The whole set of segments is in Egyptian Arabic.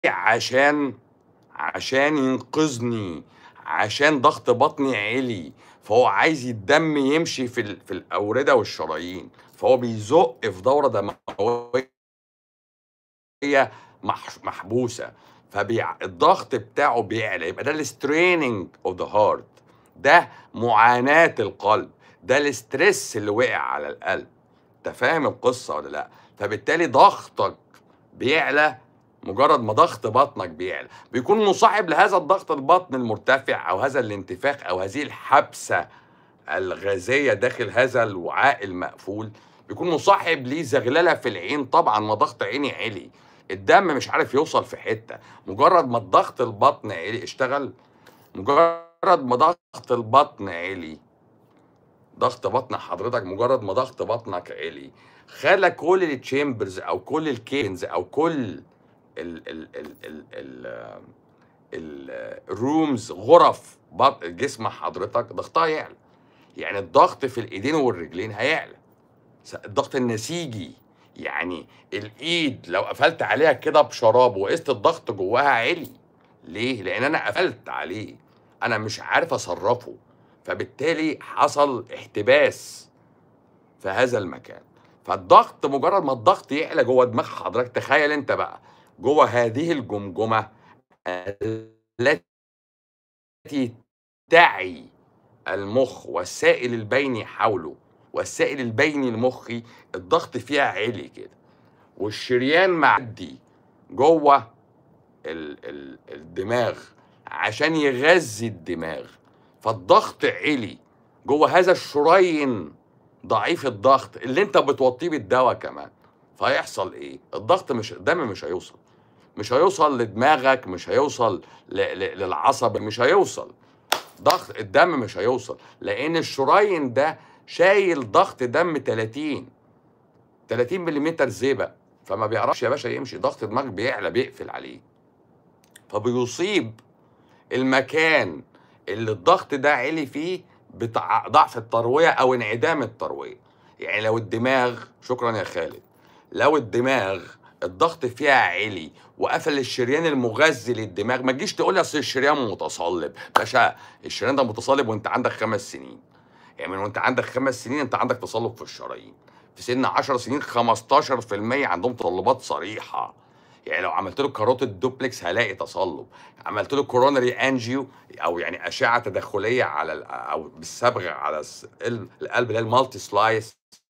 عشان عشان ينقذني عشان ضغط بطني عِلي فهو عايز الدم يمشي في ال في الأوردة والشرايين فهو بيزُق في دورة دموية مح محبوسة فبيع الضغط بتاعه بيعلى يبقى ده الstraining of the heart ده معاناة القلب ده الstress اللي وقع على القلب أنت فاهم القصة والّا لأ؟ فبالتالي ضغطك بيعلى مجرد ما ضغط بطنك بيعلى بيكون مصاحب لهذا الضغط البطن المرتفع أو هذا الانتفاخ أو هذه الحبسة الغازية داخل هذا الوعاء المقفول بيكون مصاحب ليه زغللة في العين طبعًا ما ضغط عيني عِلي الدم مش عارف يوصل في حتة مجرد ما الضغط البطن عِلي اشتغل مجرد ما ضغط البطن عِلي ضغط بطن حضرتك مجرد ما ضغط بطنك عِلي خلى كل الchambers أو كل الcaverns أو كل ال ال ال ال ال الrooms غرف بط جسم حضرتك ضغطها يعلى يعني الضغط في الإيدين والرجلين هيعلى س الضغط النسيجي يعني الإيد لو قفلت عليها كده بشراب وقِست الضغط جواها عِلي ليه؟ لإن أنا قفلت عليه أنا مش عارف أصرّفه فبالتالي حصل احتباس في هذا المكان فالضغط مجرد ما الضغط يعلى جوه دماغ حضرتك تخيل أنت بقى جوه هذه الجمجمة التي تعي المُخ والسائل البيني حوله والسائل البيني المُخي الضغط فيها عِلي كده والشريان معدّي جوه ال ال الدماغ عشان يغذّي الدماغ فالضغط عِلي جوه هذا الشريان ضعيف الضغط اللي أنت بتوطّيه بالدوا كمان فهيحصل إيه؟ الضغط مش الدم مش هيوصل مش هيوصل لدماغك مش هيوصل ل ل للعصب مش هيوصل ضغط الدم مش هيوصل لأن الشريان ده شايل ضغط دم 30 30 مليمتر زئبق فما بيعرفش يا باشا يمشي ضغط الدماغ بيعلى بيقفل عليه فبيصيب المكان اللي الضغط ده عِلي فيه بتع ضعف التروية أو انعدام التروية يعني لو الدماغ شكرًا يا خالد لو الدماغ الضغط فيها عِلي وقفل الشريان المغذي للدماغ ما تجيش تقول لي أصل الشريان متصلب باشا الشريان ده متصلب وأنت عندك 5 سنين يعني من وأنت عندك 5 سنين أنت عندك تصلب في الشرايين في سن 10 سنين 15% عندهم تصلبات صريحة يعني لو عملت له كاروتيد دوبلكس هالاقي تصلب عملت له كورونري انجيو او يعني اشعه تدخليه على ال- او بالصبغه على الس- ال- القلب اللي هي المالتي سلايس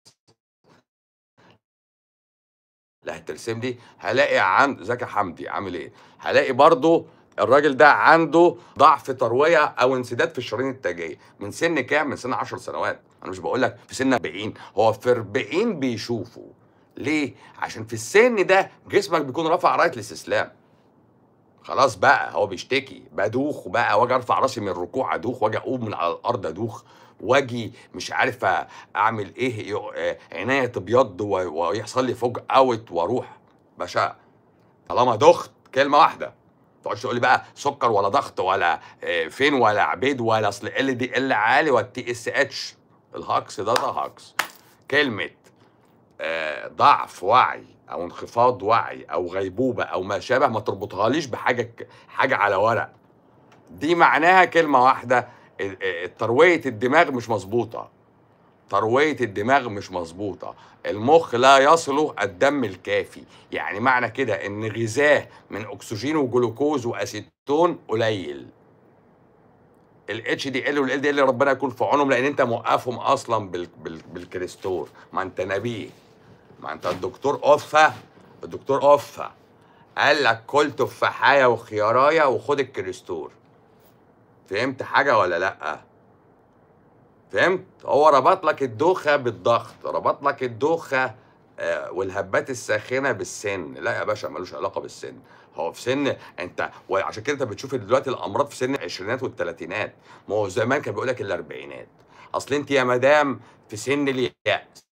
اللي هترسم لي هلاقي عند زكي حمدي عامل ايه هلاقي برضو الراجل ده عنده ضعف ترويه او انسداد في الشرايين التاجيه من سن كام من سن 10 سنوات انا مش بقول لك في سن 40 هو في 40 بيشوفه ليه عشان في السن ده جسمك بيكون رافع رايه الاستسلام خلاص بقى هو بيشتكي بدوخ بقى واجي ارفع راسي من الركوع ادوخ واجي اقوم من على الارض ادوخ واجي مش عارف اعمل ايه يق- آه، عينيا تبيض و- ويحصل لي فوج اوت واروح باشا طالما دخت كلمه واحده ما تقعدش تقول لي بقى سكر ولا ضغط ولا آه، فين ولا عبيد ولا اصل ال دي ال عالي والتي اس اتش الهكس ده ده هكس كلمه آه، ضعف وعي او انخفاض وعي او غيبوبه او ما شابه ما تربطهاليش بحاجه ك- حاجه على ورق دي معناها كلمه واحده ال- آه، ترويه الدماغ مش مظبوطه ترويه الدماغ مش مظبوطه المخ لا يصله الدم الكافي يعني معنى كده ان غذاه من اكسجين وجلوكوز واسيتون قليل الاتش دي ال والال دي ال ربنا يكون في عونهم لان انت موقفهم اصلا بال بال بالكريستور ما انت نبيه ما انت الدكتور اوفا الدكتور اوفا قال لك كل تفاحية وخيارايه وخد الكريستور فهمت حاجه ولا لا فهمت هو ربط لك الدوخه بالضغط ربط لك الدوخه آه، والهبات الساخنه بالسن لا يا باشا ملوش علاقه بالسن هو في سن انت وعشان كده انت بتشوف دلوقتي الامراض في سن العشرينات والثلاثينات ما هو زمان كان بيقول لك الاربعينات اصل انت يا مدام في سن اليأس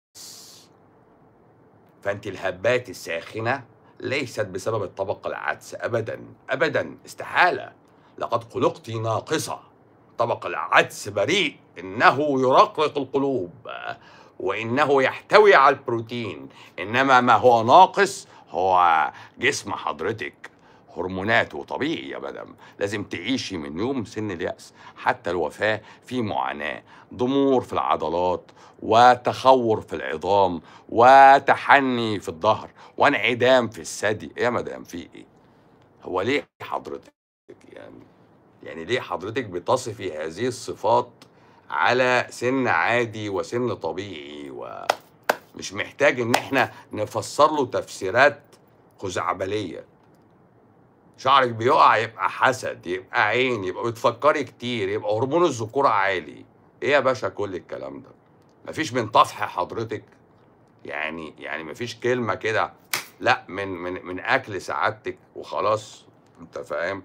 فانت الهبات الساخنه ليست بسبب الطبقه العدس ابدا ابدا استحاله لقد خلقت ناقصه طبق العدس بريء انه يرقرق القلوب وانه يحتوي على البروتين انما ما هو ناقص هو جسم حضرتك هرمونات وطبيعي يا مدام لازم تعيشي من يوم سن اليأس حتى الوفاة في معاناة ضمور في العضلات وتخور في العظام وتحني في الظهر وانعدام في الثدي إيه يا مدام في ايه هو ليه حضرتك يعني يعني ليه حضرتك بتصفي هذه الصفات على سن عادي وسن طبيعي ومش محتاج ان احنا نفسر له تفسيرات خزعبليه شعرك بيقع يبقى حسد يبقى عين يبقى بتفكري كتير يبقى هرمون الذكوره عالي ايه يا باشا كل الكلام ده مفيش من طفح حضرتك يعني يعني مفيش كلمه كده لا من من من اكل سعادتك وخلاص انت فاهم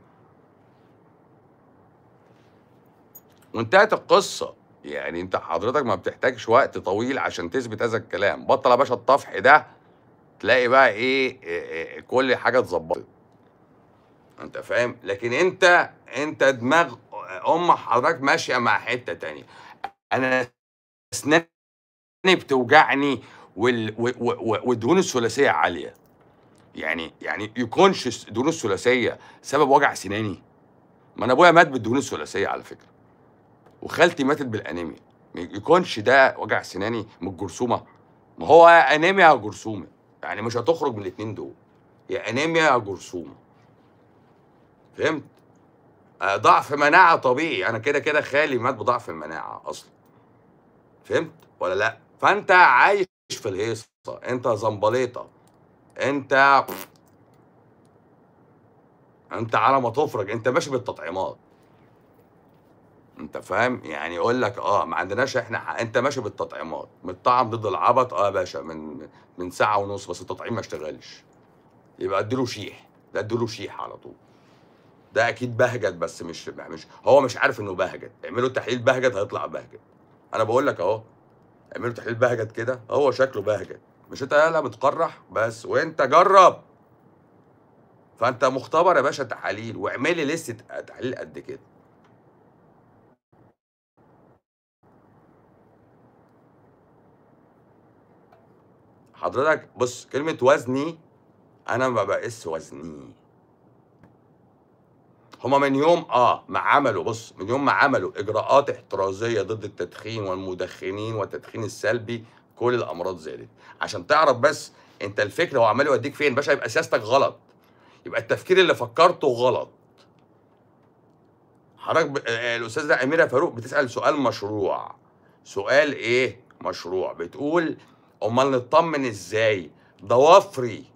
وانتهت القصه يعني انت حضرتك ما بتحتاجش وقت طويل عشان تثبت هذا الكلام بطل يا باشا الطفح ده تلاقي بقى ايه, إيه, إيه كل حاجه اتظبطت انت فاهم لكن انت انت دماغ ام حضرتك ماشيه مع حته تانية انا اسناني بتوجعني وال... و- و- و- والدهون الثلاثيه عاليه يعني يعني يكونش الدهون الثلاثيه سبب وجع سناني ما انا ابويا مات بالدهون الثلاثيه على فكره وخالتي ماتت بالانيميا ما يكونش ده وجع سناني من الجرثومه ما هو يا انيميا يا جرثومه يعني مش هتخرج من الاثنين دول يا انيميا يا جرثومه فهمت آه، ضعف مناعه طبيعي انا كده كده خالي مات بضعف المناعه اصلا فهمت ولا لا فانت عايش في الهيصه انت زنبليطه انت انت على ما تفرج انت ماشي بالتطعيمات انت فاهم يعني يقول لك اه ما عندناش احنا حق. انت ماشي بالتطعيمات متطعم ضد العبط اه يا باشا من من ساعه ونص بس التطعيم ما اشتغلش يبقى اديله شيح ده اديله شيح على طول ده اكيد بهجت بس مش مش هو مش عارف انه بهجت اعملوا تحليل بهجت هيطلع بهجت انا بقول لك اهو اعملوا تحليل بهجت كده هو شكله بهجت مش انت يالا متقرح بس وانت جرب فانت مختبر يا باشا تحاليل واعملي لسته تحاليل قد كده حضرتك بص كلمة وزني أنا ما بقيس وزني هما من يوم اه ما عملوا بص من يوم ما عملوا اجراءات احترازيه ضد التدخين والمدخنين والتدخين السلبي كل الامراض زادت عشان تعرف بس انت الفكر هو عمال يوديك فين باشا يبقى سياستك غلط يبقى التفكير اللي فكرته غلط حضرتك ب... آه، الاستاذه اميره فاروق بتسال سؤال مشروع سؤال ايه مشروع بتقول امال نطمن ازاي ضوافري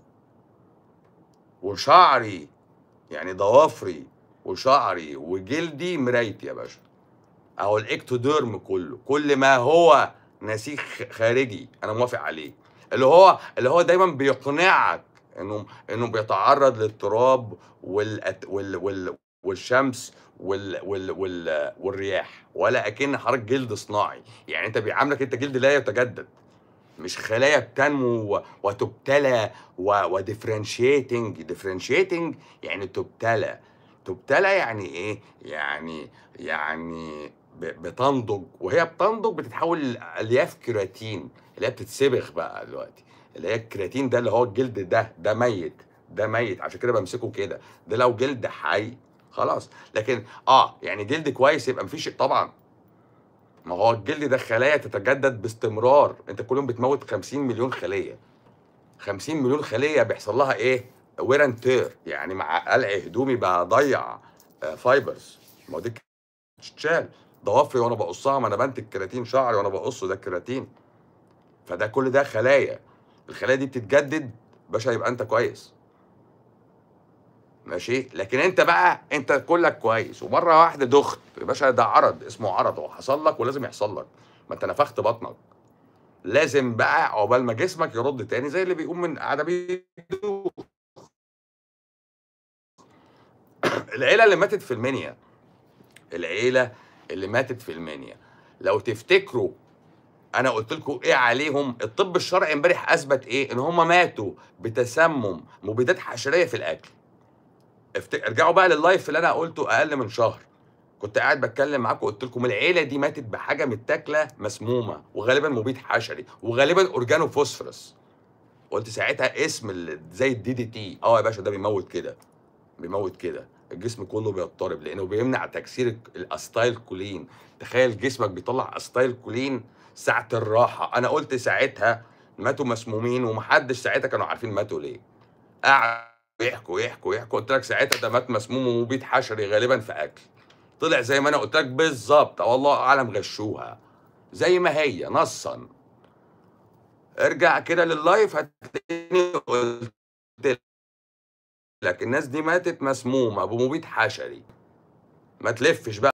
وشعري يعني ضوافري وشعري وجلدي مرايتي يا باشا اهو الاكتوديرم كله كل ما هو نسيج خ- خارجي انا موافق عليه اللي هو اللي هو دايما بيقنعك انه انه بيتعرض للتراب والأت وال وال والشمس وال وال وال والرياح ولا اكن حضرتك جلد صناعي يعني انت بيعاملك انت جلد لا يتجدد مش خلايا بتنمو و- وتبتلى وديفرنشيتنج ديفرنشيتنج يعني تبتلى تبتلى يعني ايه يعني يعني ب- بتنضج وهي بتنضج بتتحول لالياف كرياتين اللي هي بتتسبخ بقى دلوقتي اللي هي الكرياتين ده اللي هو الجلد ده ده ميت ده ميت عشان كده بمسكه كده ده لو جلد حي خلاص لكن اه يعني جلد كويس يبقى مفيش طبعا ما هو الجلد ده خلايا تتجدد باستمرار انت كل يوم بتموت 50 مليون خليه 50 مليون خليه بيحصل لها ايه وير اند تير يعني مع قلع هدومي بضيع آه، فايبرز ما هو دي تتشال ضوافري وانا بقصها ما انا بنتج كرياتين شعري وانا بقصه ده كرياتين فده كل ده خلايا الخلايا دي بتتجدد باشا يبقى انت كويس ماشي لكن انت بقى انت كلك كويس ومره واحده دخت يا باشا ده عرض اسمه عرض هو حصل لك ولازم يحصل لك ما انت نفخت بطنك لازم بقى عقبال ما جسمك يرد تاني زي اللي بيقوم من قعده بيدوخ العيله اللي ماتت في المنيا العيله اللي ماتت في المنيا لو تفتكروا انا قلت لكم ايه عليهم الطب الشرعي امبارح اثبت ايه ان هم ماتوا بتسمم مبيدات حشريه في الاكل افت... ارجعوا بقى لللايف اللي انا قلته اقل من شهر كنت قاعد بتكلم معاكم قلت لكم العيله دي ماتت بحاجه متاكله مسمومه وغالبا مبيد حشري وغالبا اورجانو فوسفورس قلت ساعتها اسم ال- زي الدي دي تي اه يا باشا ده بيموت كده بيموت كده الجسم كله بيضطرب لانه بيمنع تكسير الاستايل كولين تخيل جسمك بيطلع استايل كولين ساعه الراحه انا قلت ساعتها ماتوا مسمومين ومحدش ساعتها كانوا عارفين ماتوا ليه قعدوا يحكوا يحكوا يحكوا قلت لك ساعتها ده مات مسموم ومبيد حشري غالبا في اكل طلع زي ما انا قلت لك بالظبط والله اعلم غشوها زي ما هي نصا ارجع كده لللايف هتلاقيني قلت لك الناس دي ماتت مسمومه بمبيد حشري ما تلفش بقى